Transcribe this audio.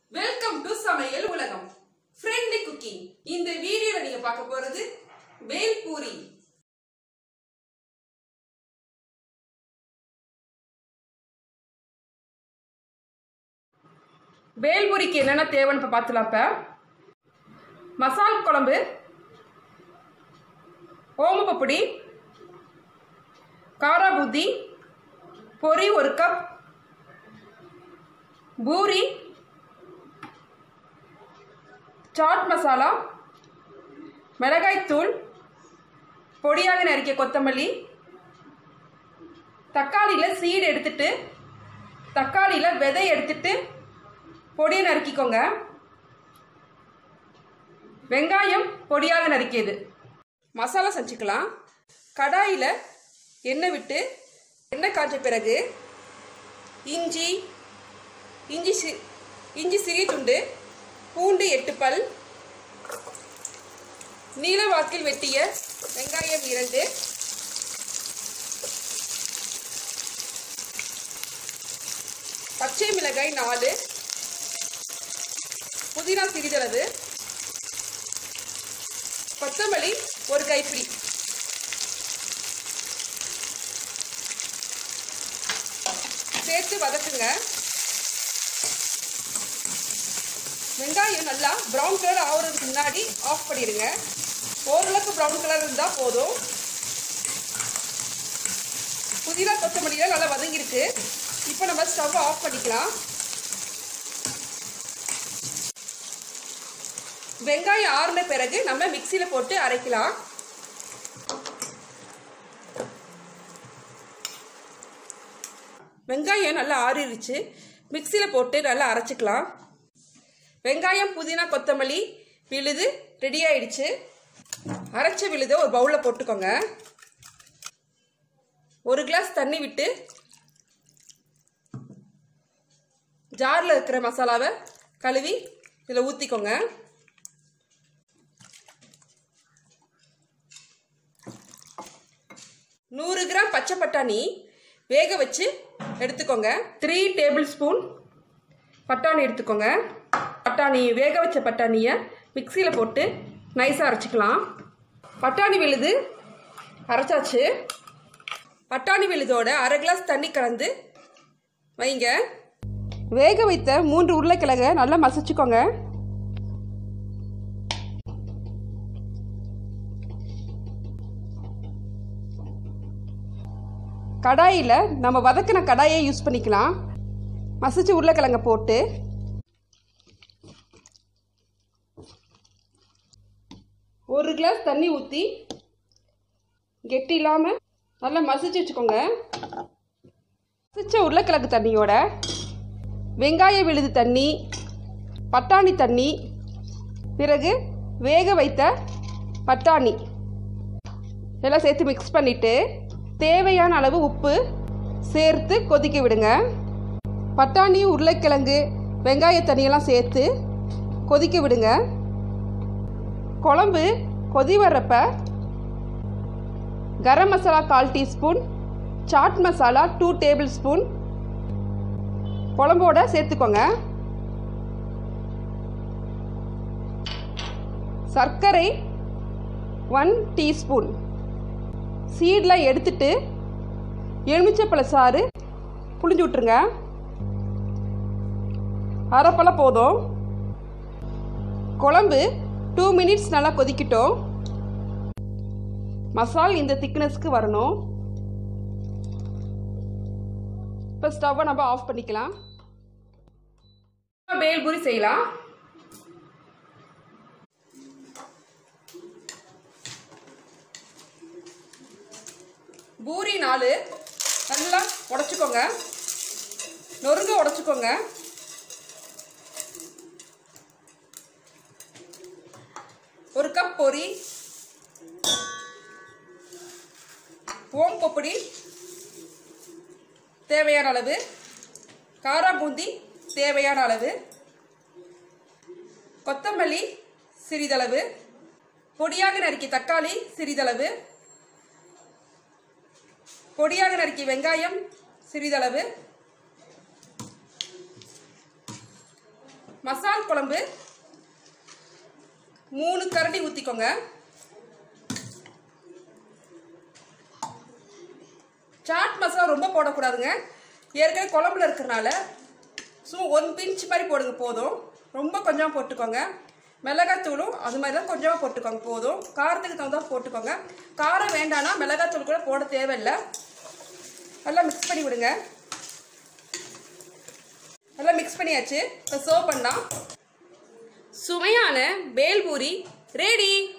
welcome to சமையல் உலகம் friendly cooking இந்த வீடியோல நீங்க பார்க்க போறது வேல் பூரி வேல்பூரிக்கு என்னென்ன தேவைன்னு இப்போ பார்த்துலாம் இப்போ மசால் குழம்பு ஓமப்பொடி காரா பூந்தி பொரி ஒரு கப் பூரி சாட் மசாலா மிளகாய்த்தூள் பொடியாக நறுக்கிய கொத்தமல்லி தக்காளியில் சீடு எடுத்துட்டு தக்காளியில் விதை எடுத்துட்டு பொடியை நறுக்கிக்கோங்க வெங்காயம் பொடியாக நறுக்கியது மசாலா செஞ்சுக்கலாம் கடாயில் எண்ணெய் விட்டு எண்ணெய் காய்ச்ச பிறகு இஞ்சி இஞ்சி சி இஞ்சி சிறிய துண்டு பூண்டு எட்டு பல் நீல வாக்கில் வெட்டிய வெங்காயம் இரண்டு பச்சை மிளகாய் நாலு புதினா சிறிதளவு கொத்தமல்லி ஒரு கைப்பிடி சேர்த்து வதக்குங்க வெங்காயம் நல்லா ப்ரௌன் கலர் ஆகுறதுக்கு முன்னாடி ஆஃப் பண்ணிடுங்க ஓரளவுக்கு ப்ரௌன் கலர் இருந்தால் போதும் புதினா கொத்தமல்லியில் நல்லா வதங்கிருக்கு இப்போ நம்ம ஸ்டவ் ஆஃப் பண்ணிக்கலாம் வெங்காயம் ஆறின பிறகு நம்ம மிக்சியில் போட்டு அரைக்கலாம் வெங்காயம் நல்லா ஆறிடுச்சு மிக்சியில் போட்டு நல்லா அரைச்சிக்கலாம் வெங்காயம் புதினா கொத்தமல்லி விழுது ரெடி ஆயிடுச்சு அரைச்ச விழுதை ஒரு பவுலில் போட்டுக்கோங்க ஒரு கிளாஸ் தண்ணி விட்டு ஜாரில் இருக்கிற மசாலாவை கழுவி இதில் ஊற்றிக்கோங்க நூறு கிராம் பச்சை பட்டாணி வேக வச்சு எடுத்துக்கோங்க த்ரீ டேபிள் ஸ்பூன் பட்டாணி எடுத்துக்கோங்க பட்டாணி வேக வச்ச பட்டாணியை மிக்சியில் போட்டு நைஸாக அரைச்சிக்கலாம் பட்டாணி விழுது அரைச்சாச்சு பட்டாணி விழுதோட அரை கிளாஸ் தண்ணி கலந்து வைங்க வேக வைத்த மூன்று உருளைக்கிழங்க நல்லா மசிச்சுக்கோங்க கடாயில் நம்ம வதக்கின கடாயை யூஸ் பண்ணிக்கலாம் மசிச்சு உருளைக்கிழங்க போட்டு ஒரு கிளாஸ் தண்ணி ஊற்றி கெட்டி இல்லாமல் நல்லா மசிச்சு வச்சுக்கோங்க மசிச்ச உருளைக்கிழங்கு தண்ணியோட வெங்காய விழுது தண்ணி பட்டாணி தண்ணி பிறகு வேக வைத்த பட்டாணி எல்லாம் சேர்த்து மிக்ஸ் பண்ணிவிட்டு தேவையான அளவு உப்பு சேர்த்து கொதிக்க விடுங்க பட்டாணி உருளைக்கிழங்கு வெங்காய தண்ணியெல்லாம் சேர்த்து கொதிக்க விடுங்க குழம்பு கொதி வர்றப்ப கரம் மசாலா கால் teaspoon chaat masala two tablespoon குழம்போட சேர்த்துக்கோங்க சர்க்கரை ஒன் டீஸ்பூன் சீடெலாம் எடுத்துட்டு எலுமிச்சப்பழ சாறு புளிஞ்சு விட்ருங்க அரைப்பழம் போதும் குழம்பு டூ மினிட்ஸ் நல்லா கொதிக்கட்டும் மசால் இந்த திக்னஸ்க்கு வரணும் இப்போ ஸ்டவ்வை நம்ம ஆஃப் பண்ணிக்கலாம் பேல்பூரி செய்யலாம் பூரி நாலு நல்லா உடச்சிக்கோங்க நொறுங்க உடச்சிக்கோங்க ஒரு கப் பொரி ஓம் கொப்படி தேவையான அளவு காரா பூந்தி தேவையான அளவு கொத்தமல்லி சிறிதளவு பொடியாக நறுக்கி தக்காளி சிறிதளவு பொடியாக நறுக்கி வெங்காயம் சிறிதளவு மசால் குழம்பு மூணு கரண்டி ஊற்றிக்கோங்க சாட் மசாலா ரொம்ப போடக்கூடாதுங்க ஏற்கனவே குழம்புல இருக்கிறனால சும்மா ஒன் பிஞ்ச் மாதிரி போடுங்க போதும் ரொம்ப கொஞ்சமாக போட்டுக்கோங்க மிளகாத்தூளும் அது மாதிரி தான் கொஞ்சமாக போட்டுக்கோங்க போதும் காரத்துக்கு தகுந்தா போட்டுக்கோங்க காரம் வேண்டாம்னா மிளகாத்தூள் கூட போட தேவையில்லை நல்லா மிக்ஸ் பண்ணி விடுங்க நல்லா மிக்ஸ் பண்ணியாச்சு இப்போ சர்வ் பண்ணலாம் சுவையான பேல்பூரி ரெடி